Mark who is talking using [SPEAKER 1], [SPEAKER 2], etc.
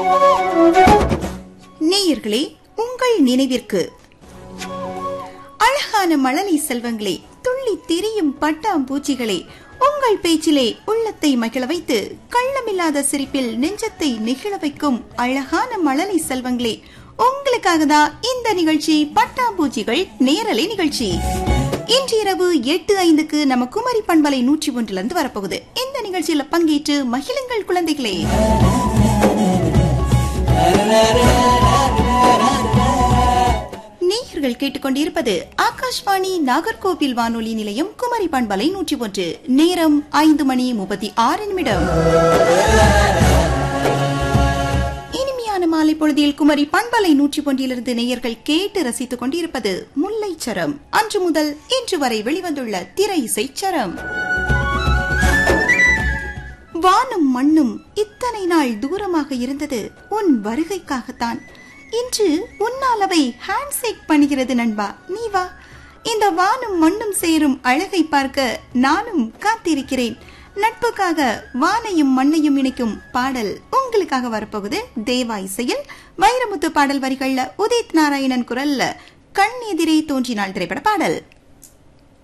[SPEAKER 1] நேயர்களே உங்கள் நினைவிற்கு அழகான மழலை செல்வங்களே துள்ளி திரியும் பட்டாம்பூச்சிகளே உங்கள் பேச்சிலே உள்ளத்தை மகிழ வைத்து கள்ளமில்லாத சிரிப்பில் நெஞ்சத்தை நெகிழ வைக்கும் அழகான மழலை செல்வங்களே உங்களுக்காக தான் இந்த நிகழ்ச்சி பட்டாம்பூச்சிகள் நேரலை நிகழ்ச்சி இன்று இரவு எட்டு ஐந்துக்கு நம்ம குமரி பண்பலை நூற்றி ஒன்றுல இருந்து வரப்போகுது இந்த நிகழ்ச்சியில பங்கேற்று மகிழுங்கள் குழந்தைகளே நேயர்கள் கேட்டுக்கொண்டிருப்பது ஆகாஷ்வாணி நாகர்கோவில் வானொலி நிலையம் குமரி பண்பலை நூற்றி ஒன்று நேரம் ஐந்து மணி முப்பத்தி ஆறு நிமிடம் இனிமையான மாலை பொழுதில் குமரி பண்பலை நூற்றி ஒன்றிலிருந்து நேயர்கள் கேட்டு ரசித்துக் கொண்டிருப்பது முல்லைச்சரம் அன்று முதல் இன்று வரை வெளிவந்துள்ள திரை இசைச்சரம் வானும் மண்ணும் இத்தனை நாள் தூரமாக இருந்தது உன் வருகைக்காகத்தான் இன்று உன்னால் அவை ஹேண்ட்ஷேக் பண்ணுகிறது நண்பா நீ வா இந்த வானும் மண்ணும் சேரும் அழகை பார்க்க நானும் காத்திருக்கிறேன் நட்புக்காக வானையும் மண்ணையும் இணைக்கும் பாடல் உங்களுக்காக வரப்போகுது தேவா இசையில் வைரமுத்து பாடல் வரிகள்ல உதித் நாராயணன் குரல்ல கண் எதிரே தோன்றினாள் திரைப்பட பாடல்